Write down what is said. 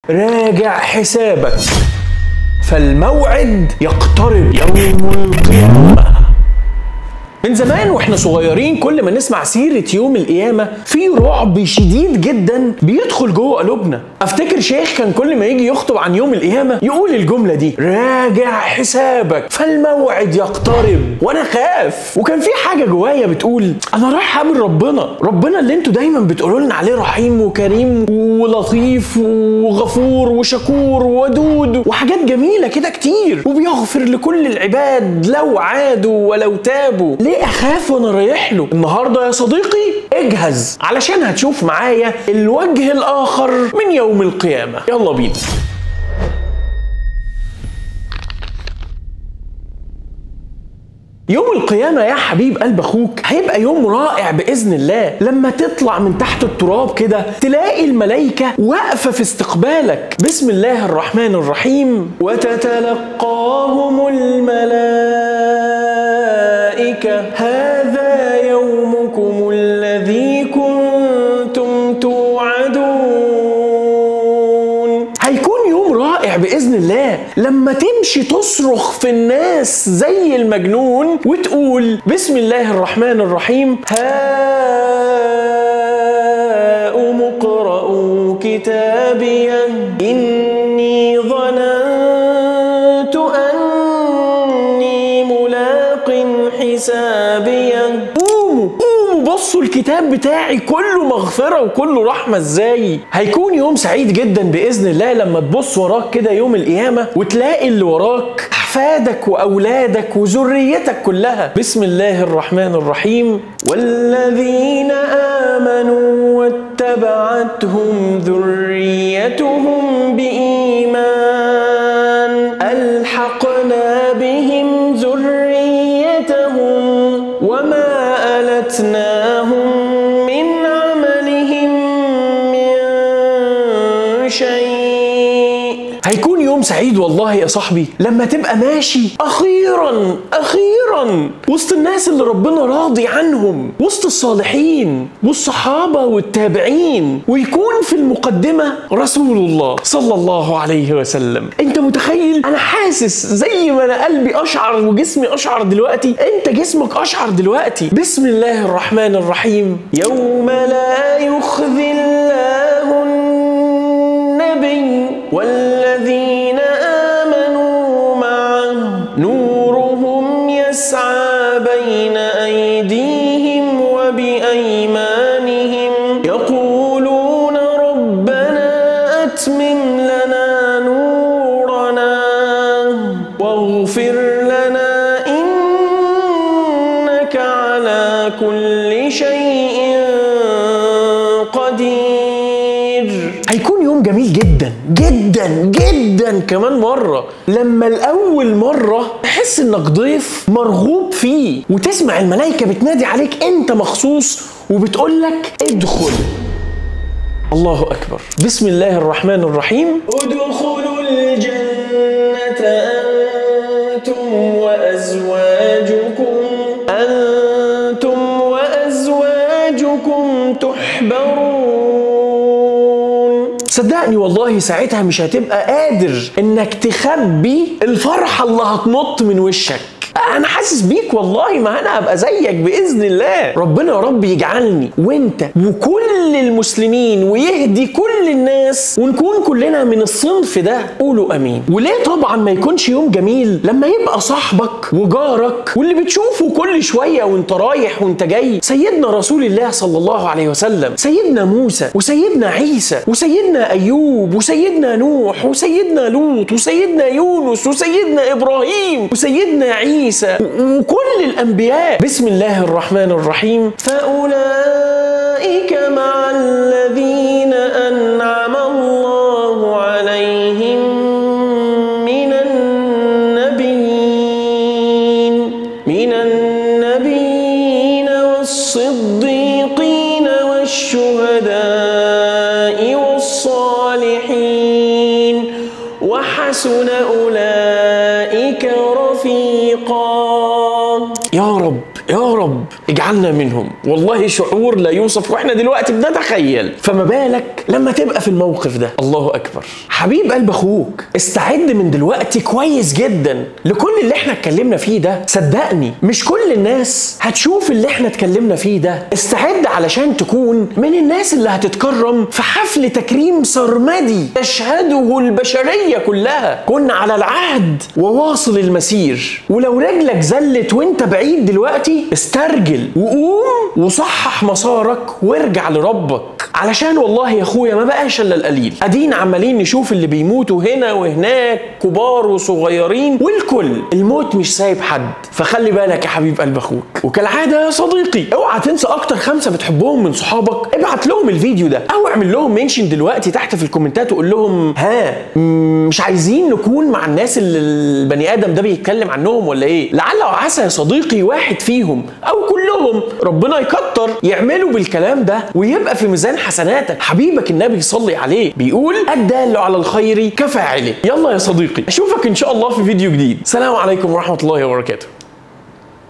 راجع حسابك فالموعد يقترب يوم القيامة من زمان واحنا صغيرين كل ما نسمع سيرة يوم القيامة في رعب شديد جدا بيدخل جوه قلوبنا افتكر شيخ كان كل ما يجي يخطب عن يوم القيامة يقول الجملة دي راجع حسابك فالموعد يقترب وانا خاف وكان في حاجة جوايا بتقول انا رايح اقابل ربنا ربنا اللي انتوا دايما بتقولوا لنا عليه رحيم وكريم ولطيف وغفور وشكور ودود وحاجات جميلة كده كتير وبيغفر لكل العباد لو عادوا ولو تابوا ليه اخاف وانا رايح له النهارده يا صديقي اجهز علشان هتشوف معايا الوجه الاخر من يوم القيامه يلا بينا يوم القيامة يا حبيب قلب أخوك هيبقى يوم رائع بإذن الله لما تطلع من تحت التراب كده تلاقي الملائكة واقفة في استقبالك بسم الله الرحمن الرحيم وتتلقاهم الملائكة هذا يومكم الذي كنتم توعدون هيكون يوم رائع بإذن الله لما تمشي تصرخ في الناس زي المجنون وتقول بسم الله الرحمن الرحيم هاؤم اقرءوا كتابيه إني ظننت أني ملاق حسابيه قوموا قوموا بصوا الكتاب بتاعي كله مغفرة وكله رحمة ازاي هيكون يوم سعيد جدا بإذن الله لما تبص وراك كده يوم القيامة وتلاقي اللي وراك أحفادك وأولادك وذريتك كلها بسم الله الرحمن الرحيم والذين آمنوا واتبعتهم ذريتهم بإيمان ألحقنا بهم ذريتهم وما ألتناهم من عملهم من شيء هيكون يوم سعيد والله يا صاحبي لما تبقى ماشي أخيرا أخيرا وسط الناس اللي ربنا راضي عنهم وسط الصالحين والصحابة والتابعين ويكون في المقدمة رسول الله صلى الله عليه وسلم انت متخيل انا حاسس زي ما انا قلبي اشعر وجسمي اشعر دلوقتي انت جسمك اشعر دلوقتي بسم الله الرحمن الرحيم يوم لا يخزي الله النبي والذين آمنوا معه نورهم يسعى بين أيديهم وبأيمانهم يقولون ربنا أتمم لنا نورنا واغفر لنا إنك على كل شيء قدير هيكون يوم جميل جدا جدا جدا كمان مرة لما الأول مرة تحس إنك ضيف مرغوب فيه وتسمع الملائكة بتنادي عليك أنت مخصوص وبتقولك ادخل الله أكبر بسم الله الرحمن الرحيم ادخلوا الجنة أنتم وأزواجكم أنتم وأزواجكم تحبرون صدقني والله ساعتها مش هتبقى قادر انك تخبي الفرحة اللي هتنط من وشك انا حاسس بيك والله ما انا هبقى زيك باذن الله ربنا يا رب يجعلني وانت وكل المسلمين ويهدي كل الناس ونكون كلنا من الصنف ده قولوا امين وليه طبعا ما يكونش يوم جميل لما يبقى صاحبك وجارك واللي بتشوفه كل شويه وانت رايح وانت جاي سيدنا رسول الله صلى الله عليه وسلم سيدنا موسى وسيدنا عيسى وسيدنا ايوب وسيدنا نوح وسيدنا لوط وسيدنا يونس وسيدنا ابراهيم وسيدنا عيسى وكل الانبياء بسم الله الرحمن الرحيم فاولئك مع الذين انعم الله عليهم من النبيين من النبيين والصديقين والشهداء والصالحين وحسن أولئك رفيقا يا رب يا رب اجعلنا منهم والله شعور لا يوصف واحنا دلوقتي بنتخيل فما بالك لما تبقى في الموقف ده الله اكبر حبيب قلب اخوك استعد من دلوقتي كويس جدا لكل اللي احنا اتكلمنا فيه ده صدقني مش كل الناس هتشوف اللي احنا اتكلمنا فيه ده استعد علشان تكون من الناس اللي هتتكرم في حفل تكريم سرمدي تشهده البشريه كلها كن على العهد وواصل المسير ولو رجلك زلت وانت بعيد دلوقتي استرجل وقوم وصحح مسارك وارجع لربك علشان والله يا اخويا ما بقاش الا القليل ادينا عمالين نشوف اللي بيموتوا هنا وهناك كبار وصغيرين والكل الموت مش سايب حد فخلي بالك يا حبيب قلب اخوك وكالعاده يا صديقي اوعى تنسى اكتر خمسه بتحبهم من صحابك ابعت لهم الفيديو ده او اعمل لهم منشن دلوقتي تحت في الكومنتات وقول لهم ها مم، مش عايزين نكون مع الناس اللي البني ادم ده بيتكلم عنهم ولا ايه لعل وعسى يا صديقي واحد فيهم او كلهم ربنا يكتر يعملوا بالكلام ده ويبقى في ميزان حسناتك حبيبك النبي صلي عليه بيقول الدال على الخير كفاعله يلا يا صديقي اشوفك ان شاء الله في فيديو جديد سلام عليكم ورحمه الله وبركاته